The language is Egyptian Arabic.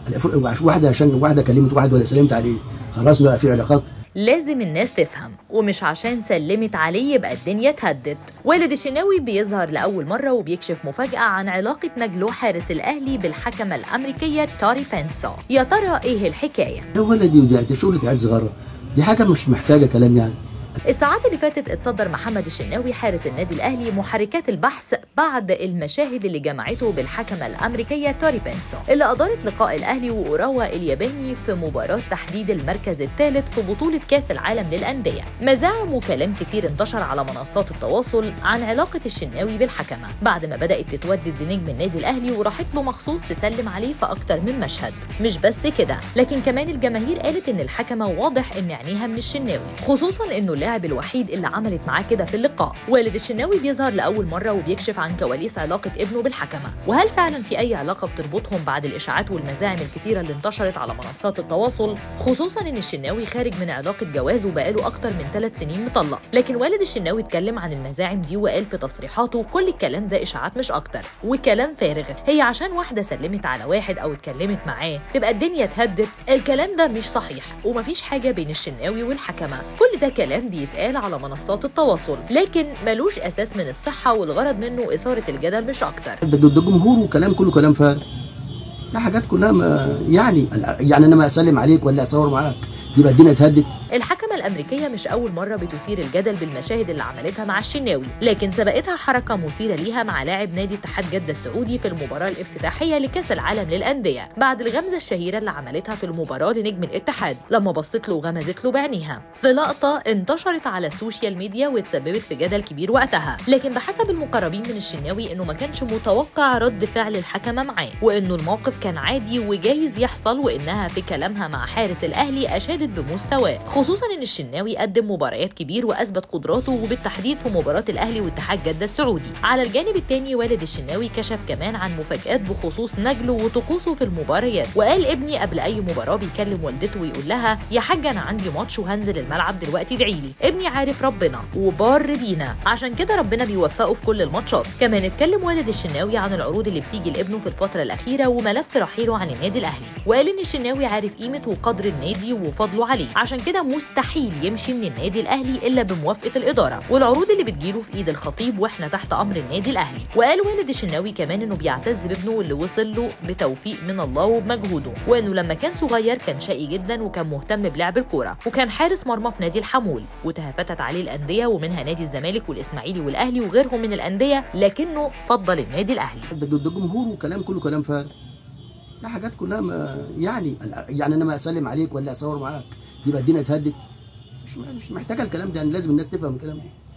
واحده عشان واحده كلمت واحد ولا سلمت عليه خلاص بقى في علاقات لازم الناس تفهم ومش عشان سلمت عليه يبقى الدنيا اتهدت والد الشناوي بيظهر لأول مرة وبيكشف مفاجأة عن علاقة نجله حارس الأهلي بالحكمة الأمريكية تاري بنسا يا ترى إيه الحكاية؟ ده ولدي ودي شغلة عيال صغيرة دي حاجة مش محتاجة كلام يعني الساعات اللي فاتت اتصدر محمد الشناوي حارس النادي الاهلي محركات البحث بعد المشاهد اللي جمعته بالحكمه الامريكيه توري بنسو اللي ادارت لقاء الاهلي واوراوا الياباني في مباراه تحديد المركز الثالث في بطوله كاس العالم للانديه مزاعم وكلام كتير انتشر على منصات التواصل عن علاقه الشناوي بالحكمه بعد ما بدات تتودد نجم النادي الاهلي وراحت له مخصوص تسلم عليه في اكتر من مشهد مش بس كده لكن كمان الجماهير قالت ان الحكمه واضح ان عينيها من الشناوي خصوصا انه اللاعب الوحيد اللي عملت معاه كده في اللقاء والد الشناوي بيظهر لاول مره وبيكشف عن كواليس علاقه ابنه بالحكمه وهل فعلا في اي علاقه بتربطهم بعد الاشاعات والمزاعم الكتيره اللي انتشرت على منصات التواصل خصوصا ان الشناوي خارج من علاقه جواز وبقاله اكتر من ثلاث سنين مطلق لكن والد الشناوي اتكلم عن المزاعم دي وقال في تصريحاته كل الكلام ده اشاعات مش اكتر وكلام فارغ هي عشان واحده سلمت على واحد او اتكلمت معاه تبقى الدنيا اتهدت الكلام ده مش صحيح ومفيش حاجه بين الشناوي والحكمه كل ده كلام بيتقال على منصات التواصل لكن ملوش اساس من الصحه والغرض منه اثاره الجدل مش اكتر ده ده جمهور وكلام كله كلام فارغ ده حاجات كلها ما يعني يعني انا ما اسلم عليك ولا اصور معاك يبقى الدنيا اتهدت الحكمة الأمريكية مش أول مرة بتثير الجدل بالمشاهد اللي عملتها مع الشناوي لكن سبقتها حركة مثيرة ليها مع لاعب نادي اتحاد جدة السعودي في المباراة الافتتاحية لكأس العالم للأندية بعد الغمزة الشهيرة اللي عملتها في المباراة لنجم الاتحاد لما بصت له وغمزت له بعينيها في لقطة انتشرت على السوشيال ميديا وتسببت في جدل كبير وقتها لكن بحسب المقربين من الشناوي إنه ما كانش متوقع رد فعل الحكمة معاه وإنه الموقف كان عادي وجايز يحصل وإنها في كلامها مع حارس الأهلي أشادت بمستواه خصوصا ان الشناوي قدم مباريات كبير واثبت قدراته وبالتحديد في مباراه الاهلي واتحاد جده السعودي على الجانب الثاني والد الشناوي كشف كمان عن مفاجات بخصوص نجله وطقوسه في المباريات وقال ابني قبل اي مباراه بيكلم والدته ويقول لها يا حاجه انا عندي ماتش وهنزل الملعب دلوقتي ادعي لي ابني عارف ربنا وبار بينا عشان كده ربنا بيوفقه في كل الماتشات كمان اتكلم والد الشناوي عن العروض اللي بتيجي لابنه في الفتره الاخيره وملف رحيله عن النادي الاهلي وقال ان الشناوي عارف قيمه وقدر النادي وفضله عليه عشان كده مستحيل يمشي من النادي الاهلي الا بموافقه الاداره والعروض اللي بتجيله في ايد الخطيب واحنا تحت امر النادي الاهلي وقال والد الشناوي كمان انه بيعتز بابنه اللي وصل له بتوفيق من الله وبمجهوده وانه لما كان صغير كان شقي جدا وكان مهتم بلعب الكوره وكان حارس مرمى في نادي الحمول وتهافتت عليه الانديه ومنها نادي الزمالك والاسماعيلي والاهلي وغيرهم من الانديه لكنه فضل النادي الاهلي ده ده جمهور وكلام كله كلام فارغ ده حاجات كلها ما يعني يعني انا ما اسلم عليك ولا اصور معاك يبقى الدنيا اتهدت مش مش محتاجه الكلام ده يعني لازم الناس تفهم الكلام ده